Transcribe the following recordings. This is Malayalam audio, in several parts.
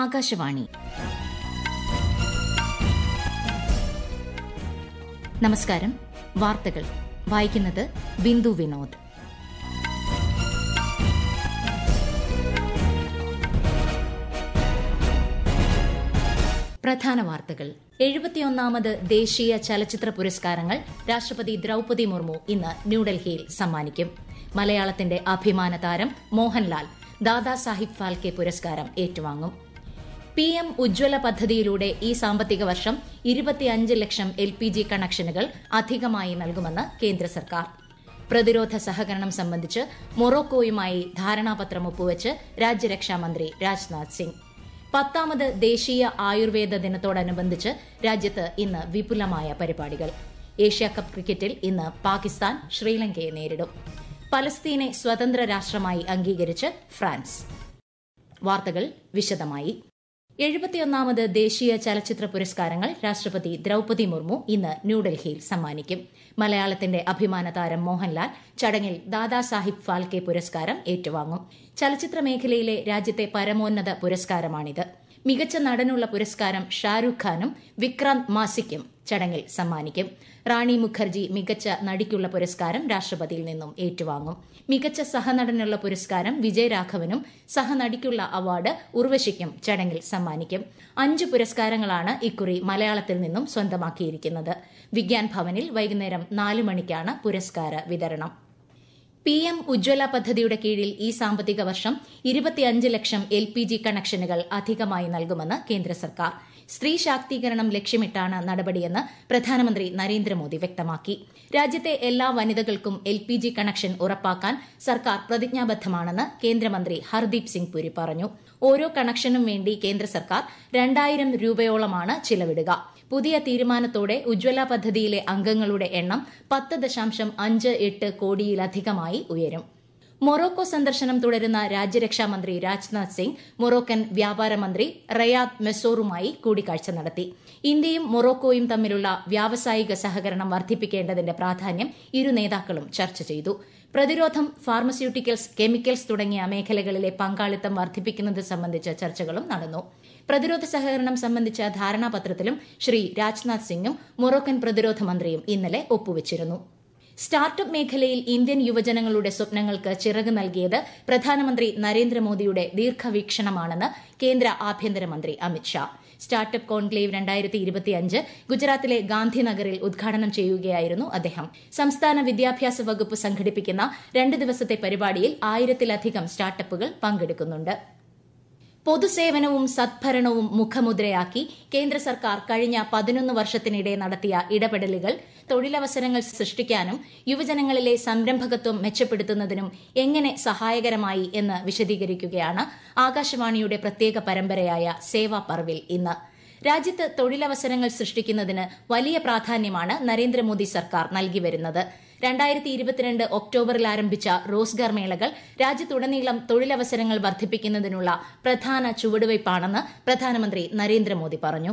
ആകാശവാണി നമസ്കാരം വാർത്തകൾ വായിക്കുന്നത് ബിന്ദു വിനോദ് പ്രധാന വാർത്തകൾ എഴുപത്തിയൊന്നാമത് ദേശീയ ചലച്ചിത്ര പുരസ്കാരങ്ങൾ രാഷ്ട്രപതി ദ്രൌപതി മുർമു ഇന്ന് ന്യൂഡൽഹിയിൽ സമ്മാനിക്കും മലയാളത്തിന്റെ അഭിമാന താരം മോഹൻലാൽ ദാദാ സാഹിബ് ഫാൽക്കെ പുരസ്കാരം ഏറ്റുവാങ്ങും പി എം ഉജ്ജ്വല പദ്ധതിയിലൂടെ ഈ സാമ്പത്തിക വർഷം ഇരുപത്തിയഞ്ച് ലക്ഷം എൽ പി ജി കണക്ഷനുകൾ അധികമായി നൽകുമെന്ന് കേന്ദ്ര സർക്കാർ പ്രതിരോധ സഹകരണം സംബന്ധിച്ച് മൊറോക്കോയുമായി ധാരണാപത്രം ഒപ്പുവച്ച് രാജ്യരക്ഷാമന്ത്രി രാജ്നാഥ് സിംഗ് പത്താമത് ദേശീയ ആയുർവേദ ദിനത്തോടനുബന്ധിച്ച് രാജ്യത്ത് ഇന്ന് വിപുലമായ പരിപാടികൾ ഏഷ്യാകപ്പ് ക്രിക്കറ്റിൽ ഇന്ന് പാകിസ്ഥാൻ ശ്രീലങ്കയെ നേരിടും പലസ്തീനെ സ്വതന്ത്ര രാഷ്ട്രമായി അംഗീകരിച്ച് ഫ്രാൻസ് വാർത്തകൾ വിശദമായി എഴുപത്തിയൊന്നാമത് ദേശീയ ചലച്ചിത്ര പുരസ്കാരങ്ങൾ രാഷ്ട്രപതി ദ്രൌപതി മുർമു ഇന്ന് ന്യൂഡൽഹിയിൽ സമ്മാനിക്കും മലയാളത്തിന്റെ അഭിമാന താരം മോഹൻലാൽ ചടങ്ങിൽ ദാദാ സാഹിബ് ഫാൽക്കെ പുരസ്കാരം ഏറ്റുവാങ്ങും ചലച്ചിത്ര മേഖലയിലെ രാജ്യത്തെ പരമോന്നത പുരസ്കാരമാണിത് മികച്ച നടനുള്ള പുരസ്കാരം ഷാരൂഖ് ഖാനും വിക്രാന്ത് മാസിക്കും ചടങ്ങിൽ സമ്മാനിക്കും റാണി മുഖർജി മികച്ച നടിക്കുള്ള പുരസ്കാരം രാഷ്ട്രപതിയിൽ നിന്നും ഏറ്റുവാങ്ങും മികച്ച സഹനടനുള്ള പുരസ്കാരം വിജയരാഘവനും സഹനടിക്കുള്ള അവാർഡ് ഉർവശിക്കും ചടങ്ങിൽ സമ്മാനിക്കും അഞ്ച് പുരസ്കാരങ്ങളാണ് ഇക്കുറി മലയാളത്തിൽ നിന്നും സ്വന്തമാക്കിയിരിക്കുന്നത് വിഗ്യാൻ ഭവനിൽ വൈകുന്നേരം നാല് മണിക്കാണ് പുരസ്കാര വിതരണം പി എം ഉജ്ജ്വല പദ്ധതിയുടെ കീഴിൽ ഈ സാമ്പത്തിക വർഷം ഇരുപത്തിയഞ്ച് ലക്ഷം എൽ പി ജി കണക്ഷനുകൾ അധികമായി നൽകുമെന്ന് കേന്ദ്ര സർക്കാർ സ്ത്രീ ശാക്തീകരണം ലക്ഷ്യമിട്ടാണ് നടപടിയെന്ന് പ്രധാനമന്ത്രി നരേന്ദ്രമോദി വ്യക്തമാക്കി രാജ്യത്തെ എല്ലാ വനിതകൾക്കും എൽ പി ജി കണക്ഷൻ ഉറപ്പാക്കാൻ സർക്കാർ പ്രതിജ്ഞാബദ്ധമാണെന്ന് കേന്ദ്രമന്ത്രി ഹർദീപ് സിംഗ് പുരി പറഞ്ഞു ഓരോ കണക്ഷനും വേണ്ടി കേന്ദ്ര സർക്കാർ രണ്ടായിരം രൂപയോളമാണ് ചിലവിടുക പുതിയ തീരുമാനത്തോടെ ഉജ്ജ്വല പദ്ധതിയിലെ അംഗങ്ങളുടെ എണ്ണം പത്ത് ദശാംശം അഞ്ച് എട്ട് കോടിയിലധികമായി ഉയരും മൊറോക്കോ സന്ദർശനം തുടരുന്ന രാജ്യരക്ഷാമന്ത്രി രാജ്നാഥ് സിംഗ് മൊറോക്കൻ വ്യാപാര മന്ത്രി റയാദ് മെസോറുമായി കൂടിക്കാഴ്ച നടത്തി ഇന്ത്യയും മൊറോക്കോയും തമ്മിലുള്ള വ്യാവസായിക സഹകരണം വർദ്ധിപ്പിക്കേണ്ടതിന്റെ പ്രാധാന്യം ഇരു നേതാക്കളും ചർച്ച ചെയ്തു പ്രതിരോധം ഫാർമസ്യൂട്ടിക്കൽസ് കെമിക്കൽസ് തുടങ്ങിയ മേഖലകളിലെ പങ്കാളിത്തം വർദ്ധിപ്പിക്കുന്നത് സംബന്ധിച്ച ചർച്ചകളും നടന്നു പ്രതിരോധ സഹകരണം സംബന്ധിച്ച ധാരണാപത്രത്തിലും ശ്രീ രാജ്നാഥ് സിംഗും മൊറോക്കൻ പ്രതിരോധ മന്ത്രിയും ഇന്നലെ ഒപ്പുവച്ചിരുന്നു സ്റ്റാർട്ടപ്പ് മേഖലയിൽ ഇന്ത്യൻ യുവജനങ്ങളുടെ സ്വപ്നങ്ങൾക്ക് ചിറക് നൽകിയത് പ്രധാനമന്ത്രി നരേന്ദ്രമോദിയുടെ ദീർഘവീക്ഷണമാണെന്ന് കേന്ദ്ര ആഭ്യന്തരമന്ത്രി അമിത്ഷാ സ്റ്റാർട്ടപ്പ് കോൺക്ലേവ് രണ്ടായിരത്തി ഇരുപത്തിയഞ്ച് ഗുജറാത്തിലെ ഗാന്ധിനഗറിൽ ഉദ്ഘാടനം ചെയ്യുകയായിരുന്നു അദ്ദേഹം സംസ്ഥാന വിദ്യാഭ്യാസ വകുപ്പ് സംഘടിപ്പിക്കുന്ന രണ്ട് ദിവസത്തെ പരിപാടിയിൽ ആയിരത്തിലധികം സ്റ്റാർട്ടപ്പുകൾ പങ്കെടുക്കുന്നുണ്ട് പൊതുസേവനവും സദ്ഭരണവും മുഖമുദ്രയാക്കി കേന്ദ്ര സർക്കാർ കഴിഞ്ഞ പതിനൊന്ന് വർഷത്തിനിടെ നടത്തിയ ഇടപെടലുകൾ തൊഴിലവസരങ്ങൾ സൃഷ്ടിക്കാനും യുവജനങ്ങളിലെ സംരംഭകത്വം മെച്ചപ്പെടുത്തുന്നതിനും എങ്ങനെ സഹായകരമായി എന്ന് വിശദീകരിക്കുകയാണ് ആകാശവാണിയുടെ പ്രത്യേക പരമ്പരയായ സേവാ പർവിൽ ഇന്ന് രാജ്യത്ത് തൊഴിലവസരങ്ങൾ സൃഷ്ടിക്കുന്നതിന് വലിയ പ്രാധാന്യമാണ് നരേന്ദ്രമോദി സർക്കാർ നൽകിവരുന്നത് രണ്ടായിരത്തി ഇരുപത്തിരണ്ട് ഒക്ടോബറിൽ ആരംഭിച്ച റോസ്ഗാർ മേളകൾ രാജ്യത്തുടനീളം തൊഴിലവസരങ്ങൾ വർദ്ധിപ്പിക്കുന്നതിനുള്ള പ്രധാന ചുവടുവയ്പ്പാണെന്ന് പ്രധാനമന്ത്രി നരേന്ദ്രമോദി പറഞ്ഞു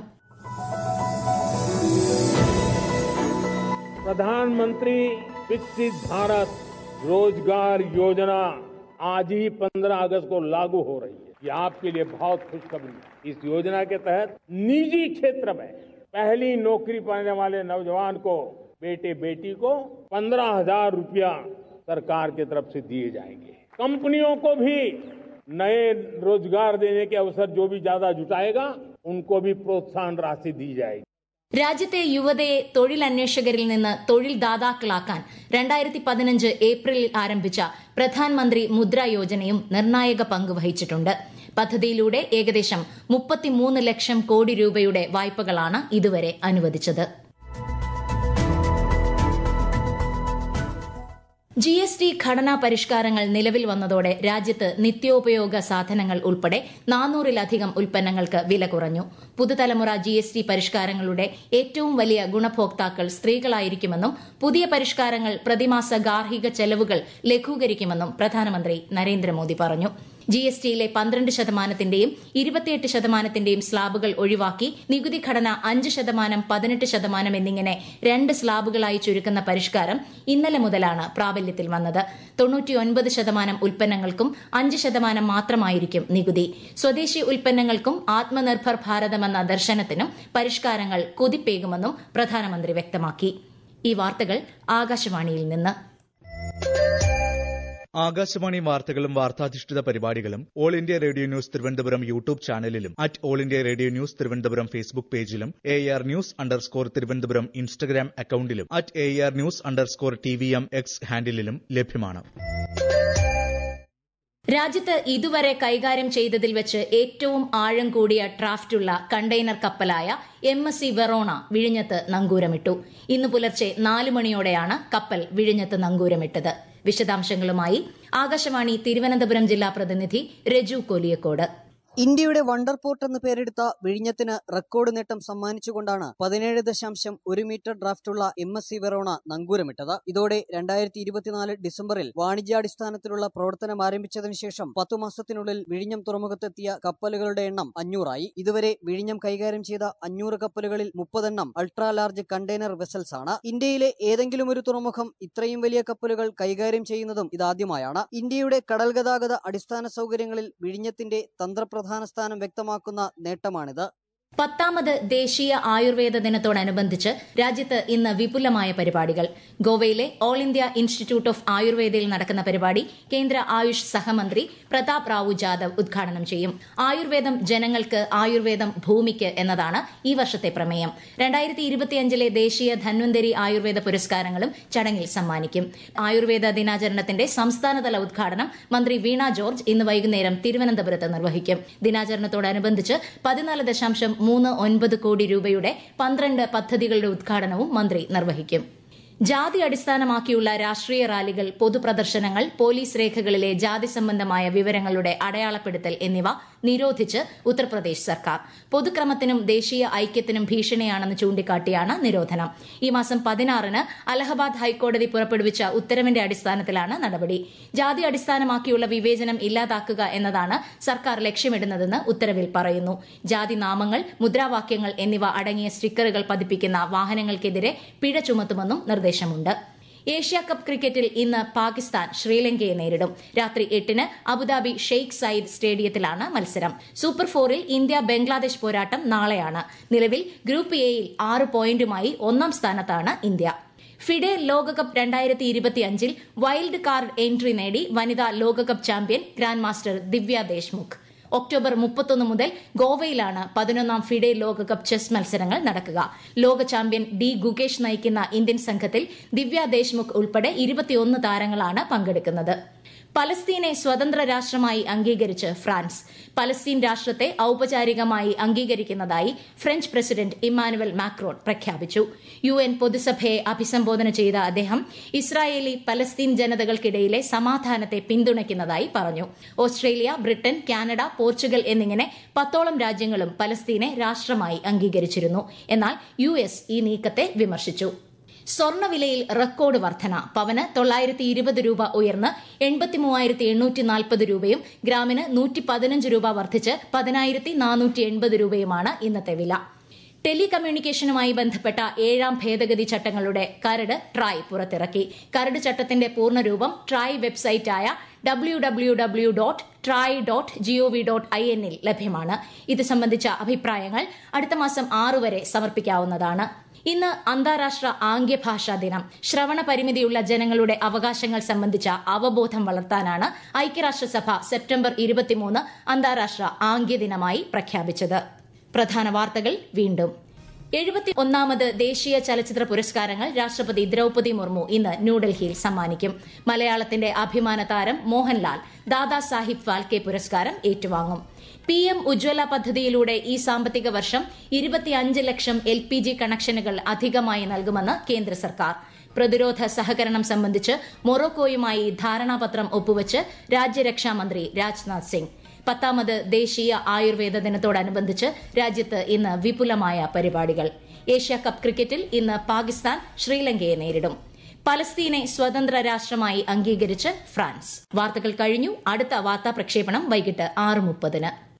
प्रधानमंत्री विकसित भारत रोजगार योजना आज ही 15 अगस्त को लागू हो रही है ये आपके लिए बहुत खुशखबरी है इस योजना के तहत निजी क्षेत्र में पहली नौकरी पाने वाले नौजवान को बेटे बेटी को पंद्रह हजार रुपया सरकार की तरफ से दिए जाएंगे कंपनियों को भी नए रोजगार देने के अवसर जो भी ज्यादा जुटाएगा उनको भी प्रोत्साहन राशि दी जाएगी രാജ്യത്തെ യുവതയെ തൊഴിലന്വേഷകരിൽ നിന്ന് തൊഴിൽ ദാതാക്കളാക്കാൻ രണ്ടായിരത്തി പതിനഞ്ച് ഏപ്രിലിൽ ആരംഭിച്ച പ്രധാൻമന്ത്രി മുദ്ര യോജനയും നിർണായക പങ്ക് വഹിച്ചിട്ടുണ്ട് പദ്ധതിയിലൂടെ ഏകദേശം മുപ്പത്തിമൂന്ന് ലക്ഷം കോടി രൂപയുടെ വായ്പകളാണ് ഇതുവരെ അനുവദിച്ചത് ജി എസ് ടി ഘടനാ പരിഷ്കാരങ്ങൾ നിലവിൽ വന്നതോടെ രാജ്യത്ത് നിത്യോപയോഗ സാധനങ്ങൾ ഉൾപ്പെടെ നാനൂറിലധികം ഉൽപ്പന്നങ്ങൾക്ക് വില കുറഞ്ഞു പുതുതലമുറ ജി എസ് ടി പരിഷ്കാരങ്ങളുടെ ഏറ്റവും വലിയ ഗുണഭോക്താക്കൾ സ്ത്രീകളായിരിക്കുമെന്നും പുതിയ പരിഷ്കാരങ്ങൾ പ്രതിമാസ ഗാർഹിക ചെലവുകൾ ലഘൂകരിക്കുമെന്നും പ്രധാനമന്ത്രി നരേന്ദ്രമോദി പറഞ്ഞു ജി എസ് ടിയിലെ പന്ത്രണ്ട് ശതമാനത്തിന്റെയും ഇരുപത്തിയെട്ട് ശതമാനത്തിന്റെയും സ്ലാബുകൾ ഒഴിവാക്കി നികുതി ഘടന അഞ്ച് ശതമാനം പതിനെട്ട് ശതമാനം എന്നിങ്ങനെ രണ്ട് സ്ലാബുകളായി ചുരുക്കുന്ന പരിഷ്കാരം ഇന്നലെ മുതലാണ് പ്രാബല്യത്തിൽ വന്നത് തൊണ്ണൂറ്റിയൊൻപത് ശതമാനം ഉൽപ്പന്നങ്ങൾക്കും അഞ്ച് ശതമാനം മാത്രമായിരിക്കും നികുതി സ്വദേശി ഉൽപ്പന്നങ്ങൾക്കും ആത്മനിർഭർ ഭാരതമെന്ന ദർശനത്തിനും പരിഷ്കാരങ്ങൾ കുതിപ്പേകുമെന്നും പ്രധാനമന്ത്രി വ്യക്തമാക്കി ഈ വാർത്തകൾ ആകാശവാണിയിൽ നിന്ന് ആകാശവാണി വാർത്തകളും വാർത്താധിഷ്ഠിത പരിപാടികളും all India radio news Thiruvananthapuram YouTube ചാനലിലും at all India radio news Thiruvananthapuram Facebook പേജിലും A R news underscore Thiruvananthapuram Instagram അക്കൌണ്ടിലും at A R news underscore T V M X ഹാൻഡിലും ലഭ്യമാണ് രാജ്യത്ത് ഇതുവരെ കൈകാര്യം ചെയ്തതിൽ വെച്ച് ഏറ്റവും ആഴം കൂടിയ ഡ്രാഫ്റ്റുള്ള കണ്ടെയ്നർ കപ്പലായ എം എസ് സി വെറോണ വിഴിഞ്ഞത്ത് നങ്കൂരമിട്ടു ഇന്ന് പുലർച്ചെ നാല് മണിയോടെയാണ് കപ്പൽ വിഴിഞ്ഞത്ത് നങ്കൂരമിട്ടത് വിശദാംശങ്ങളുമായി ആകാശവാണി തിരുവനന്തപുരം ജില്ലാ പ്രതിനിധി രജു കൊലിയക്കോട് ഇന്ത്യയുടെ വണ്ടർ പോർട്ട് എന്ന് പേരെടുത്ത വിഴിഞ്ഞത്തിന് റെക്കോർഡ് നേട്ടം സമ്മാനിച്ചുകൊണ്ടാണ് പതിനേഴ് ദശാംശം ഒരു മീറ്റർ ഡ്രാഫ്റ്റുള്ള എം എസ് സി വെറോണ നങ്കൂരമിട്ടത് ഇതോടെ രണ്ടായിരത്തി ഇരുപത്തിനാല് ഡിസംബറിൽ വാണിജ്യാടിസ്ഥാനത്തിലുള്ള പ്രവർത്തനം ആരംഭിച്ചതിനു ശേഷം പത്തു മാസത്തിനുള്ളിൽ വിഴിഞ്ഞം തുറമുഖത്തെത്തിയ കപ്പലുകളുടെ എണ്ണം അഞ്ഞൂറായി ഇതുവരെ വിഴിഞ്ഞം കൈകാര്യം ചെയ്ത അഞ്ഞൂറ് കപ്പലുകളിൽ മുപ്പതെണ്ണം അൾട്രാ ലാർജ് കണ്ടെയ്നർ വെസൽസ് ആണ് ഇന്ത്യയിലെ ഏതെങ്കിലും ഒരു തുറമുഖം ഇത്രയും വലിയ കപ്പലുകൾ കൈകാര്യം ചെയ്യുന്നതും ഇതാദ്യമായാണ് ഇന്ത്യയുടെ കടൽ ഗതാഗത അടിസ്ഥാന സൗകര്യങ്ങളിൽ വിഴിഞ്ഞത്തിന്റെ തന്ത്രപ്രധാന സ്ഥാനം വ്യക്തമാക്കുന്ന നേട്ടമാണിത് പത്താമത് ദേശീയ ആയുർവേദ ദിനത്തോടനുബന്ധിച്ച് രാജ്യത്ത് ഇന്ന് വിപുലമായ പരിപാടികൾ ഗോവയിലെ ഓൾ ഇന്ത്യ ഇൻസ്റ്റിറ്റ്യൂട്ട് ഓഫ് ആയുർവേദയിൽ നടക്കുന്ന പരിപാടി കേന്ദ്ര ആയുഷ് സഹമന്ത്രി പ്രതാപ് റാവു ജാദവ് ഉദ്ഘാടനം ചെയ്യും ആയുർവേദം ജനങ്ങൾക്ക് ആയുർവേദം ഭൂമിക്ക് എന്നതാണ് ഈ വർഷത്തെ പ്രമേയം രണ്ടായിരത്തി ഇരുപത്തിയഞ്ചിലെ ദേശീയ ധന്വന്തരി ആയുർവേദ പുരസ്കാരങ്ങളും ചടങ്ങിൽ സമ്മാനിക്കും ആയുർവേദ ദിനാചരണത്തിന്റെ സംസ്ഥാനതല ഉദ്ഘാടനം മന്ത്രി വീണ ജോർജ് ഇന്ന് വൈകുന്നേരം തിരുവനന്തപുരത്ത് നിർവഹിക്കും ദിനാചരണത്തോടനുബന്ധിച്ച് പതിനാല് ദശാംശം മൂന്ന് ഒൻപത് കോടി രൂപയുടെ പന്ത്രണ്ട് പദ്ധതികളുടെ ഉദ്ഘാടനവും മന്ത്രി നിർവഹിക്കും ജാതി അടിസ്ഥാനമാക്കിയുള്ള രാഷ്ട്രീയ റാലികൾ പൊതുപ്രദർശനങ്ങൾ പോലീസ് രേഖകളിലെ ജാതി സംബന്ധമായ വിവരങ്ങളുടെ അടയാളപ്പെടുത്തൽ എന്നിവ നിരോധിച്ച് ഉത്തർപ്രദേശ് സർക്കാർ പൊതുക്രമത്തിനും ദേശീയ ഐക്യത്തിനും ഭീഷണിയാണെന്ന് ചൂണ്ടിക്കാട്ടിയാണ് നിരോധനം ഈ മാസം പതിനാറിന് അലഹബാദ് ഹൈക്കോടതി പുറപ്പെടുവിച്ച ഉത്തരവിന്റെ അടിസ്ഥാനത്തിലാണ് നടപടി ജാതി അടിസ്ഥാനമാക്കിയുള്ള വിവേചനം ഇല്ലാതാക്കുക എന്നതാണ് സർക്കാർ ലക്ഷ്യമിടുന്നതെന്ന് ഉത്തരവിൽ പറയുന്നു ജാതി നാമങ്ങൾ മുദ്രാവാക്യങ്ങൾ എന്നിവ അടങ്ങിയ സ്റ്റിക്കറുകൾ പതിപ്പിക്കുന്ന വാഹനങ്ങൾക്കെതിരെ പിഴ ചുമത്തുമെന്നും നിർദ്ദേശമുണ്ട് ഏഷ്യ കപ്പ് ക്രിക്കറ്റിൽ ഇന്ന് പാകിസ്ഥാൻ ശ്രീലങ്കയെ നേരിടും രാത്രി എട്ടിന് അബുദാബി ഷെയ്ഖ് സയ്യിദ് സ്റ്റേഡിയത്തിലാണ് മത്സരം സൂപ്പർ ഫോറിൽ ഇന്ത്യ ബംഗ്ലാദേശ് പോരാട്ടം നാളെയാണ് നിലവിൽ ഗ്രൂപ്പ് എയിൽ ആറ് പോയിന്റുമായി ഒന്നാം സ്ഥാനത്താണ് ഇന്ത്യ ഫിഡെ ലോകകപ്പ് രണ്ടായിരത്തി ഇരുപത്തിയഞ്ചിൽ വൈൽഡ് കാർഡ് എൻട്രി നേടി വനിതാ ലോകകപ്പ് champion grand master Divya Deshmukh October മുപ്പത്തൊന്ന് മുതൽ ഗോവയിലാണ് പതിനൊന്നാം ഫിഡെ ലോകകപ്പ് ചെസ് മത്സരങ്ങൾ നടക്കുക ലോക ചാമ്പ്യൻ ഡി ഗുകേഷ് നയിക്കുന്ന ഇന്ത്യൻ സംഘത്തിൽ ദിവ്യ ദേശ്മുഖ് ഉൾപ്പെടെ ഇരുപത്തിയൊന്ന് താരങ്ങളാണ് പങ്കെടുക്കുന്നത് പലസ്തീനെ സ്വതന്ത്ര രാഷ്ട്രമായി അംഗീകരിച്ച് ഫ്രാൻസ് പലസ്തീൻ രാഷ്ട്രത്തെ ഔപചാരികമായി അംഗീകരിക്കുന്നതായി ഫ്രഞ്ച് പ്രസിഡന്റ് ഇമ്മാനുവൽ മാക്രോൺ പ്രഖ്യാപിച്ചു യു എൻ പൊതുസഭയെ അഭിസംബോധന ചെയ്ത അദ്ദേഹം ഇസ്രായേലി പലസ്തീൻ ജനതകൾക്കിടയിലെ സമാധാനത്തെ പിന്തുണയ്ക്കുന്നതായി പറഞ്ഞു ഓസ്ട്രേലിയ ബ്രിട്ടൻ കാനഡ പോർച്ചുഗൽ എന്നിങ്ങനെ പത്തോളം രാജ്യങ്ങളും പലസ്തീനെ രാഷ്ട്രമായി അംഗീകരിച്ചിരുന്നു എന്നാൽ യു ഈ നീക്കത്തെ വിമർശിച്ചു സ്വർണ്ണവിലയിൽ റെക്കോർഡ് വർധന പവന് തൊള്ളായിരത്തി ഇരുപത് രൂപ ഉയർന്ന് എൺപത്തി മൂവായിരത്തി എണ്ണൂറ്റി നാൽപ്പത് രൂപയും ഗ്രാമിന് നൂറ്റി പതിനഞ്ച് രൂപ വർദ്ധിച്ച് പതിനായിരത്തി നാനൂറ്റി എൺപത് രൂപയുമാണ് ഇന്നത്തെ വില ടെലികമ്മ്യൂണിക്കേഷനുമായി ബന്ധപ്പെട്ട ഏഴാം ഭേദഗതി ചട്ടങ്ങളുടെ കരട് ട്രായ് പുറത്തിറക്കി കരട് ചട്ടത്തിന്റെ പൂർണ്ണരൂപം ട്രായ് വെബ്സൈറ്റായ W W W dot TRAI dot G O V dot I എന്നിൽ ലഭ്യമാണ് ഇത് സംബന്ധിച്ച അഭിപ്രായങ്ങൾ അടുത്ത മാസം ആറു വരെ സമർപ്പിക്കാവുന്നതാണ് ഇന്ന് അന്താരാഷ്ട്ര ആംഗ്യഭാഷാ ദിനം ശ്രവണ പരിമിതിയുള്ള ജനങ്ങളുടെ അവകാശങ്ങൾ സംബന്ധിച്ച അവബോധം വളർത്താനാണ് ഐക്യരാഷ്ട്രസഭ സെപ്റ്റംബർ ഇരുപത്തിമൂന്ന് അന്താരാഷ്ട്ര ആംഗ്യ ദിനമായി പ്രഖ്യാപിച്ചത് പ്രധാന വാർത്തകൾ വീണ്ടും എഴുപത്തി ഒന്നാമത് ദേശീയ ചലച്ചിത്ര പുരസ്കാരങ്ങൾ രാഷ്ട്രപതി ദ്രൌപതി മുർമു ഇന്ന് ന്യൂഡൽഹിയിൽ സമ്മാനിക്കും മലയാളത്തിന്റെ അഭിമാന താരം മോഹൻലാൽ ദാദാ സാഹിബ് ഫാൽക്കെ പുരസ്കാരം ഏറ്റുവാങ്ങും പി എം ഉജ്ജ്വല പദ്ധതിയിലൂടെ ഈ സാമ്പത്തിക വർഷം ഇരുപത്തിയഞ്ച് ലക്ഷം എൽ പി ജി കണക്ഷനുകൾ അധികമായി നൽകുമെന്ന് കേന്ദ്ര സർക്കാർ പ്രതിരോധ സഹകരണം സംബന്ധിച്ച് മൊറോക്കോയുമായി ധാരണാപത്രം ഒപ്പുവച്ച് രാജ്യരക്ഷാമന്ത്രി രാജ്നാഥ് സിംഗ് പത്താമത് ദേശീയ ആയുർവേദ ദിനത്തോടനുബന്ധിച്ച് രാജ്യത്ത് ഇന്ന് വിപുലമായ പരിപാടികൾ ഏഷ്യ കപ്പ് ക്രിക്കറ്റിൽ ഇന്ന് പാകിസ്ഥാൻ ശ്രീലങ്കയെ നേരിടും പലസ്തീനെ സ്വതന്ത്ര രാഷ്ട്രമായി അംഗീകരിച്ച് ഫ്രാൻസ് വാർത്തകൾ കഴിഞ്ഞു അടുത്ത വാർത്താ പ്രക്ഷേപണം വൈകിട്ട് ആറ് മുപ്പതിന്